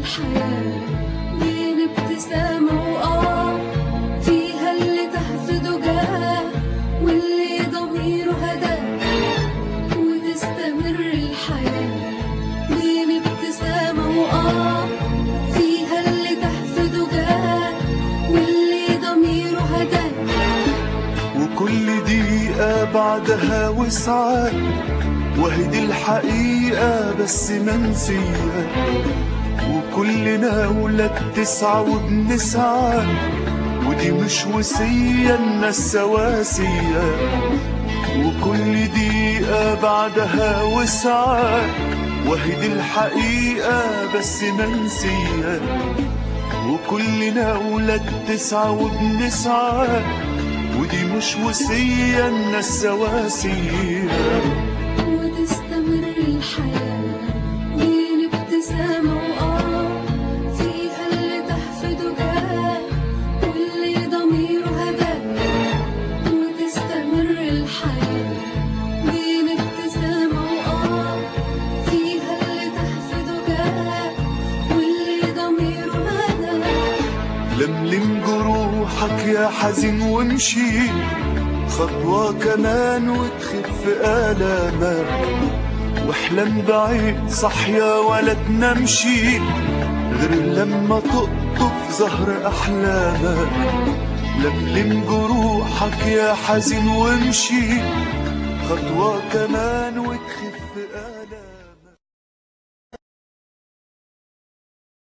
الحياة بين ابتسامة وآه فيها اللي تحفظه جاه واللي ضميره هداه وتستمر الحياة بين ابتسامة وآه فيها اللي تحفظه جاه واللي ضميره هداه وكل دقيقة بعدها وسعة وهدي الحقيقة بس منسية وكلنا ولاد تسعة وبنسعى ودي مش وصية الناس سواسية وكل دقيقة بعدها وسعة وهدي الحقيقة بس منسية وكلنا ولاد تسعة وبنسعى ودي مش وصية الناس سواسية وتستمر الحياة بين ابتسامة وآه فيها اللي تحفظه جاه واللي ضميره هداه وتستمر الحياة بين ابتسامة وآه فيها اللي تحفظه جاه واللي ضميره هداه لملم جروحك يا حزين وامشي خطوة كمان وتخف آلامك واحلم بعيد صحيا ولا تنامشي غير لما تقطف زهر أحلامك لملم جروحك يا حزين وامشي خطوة كمان وتخف آلامك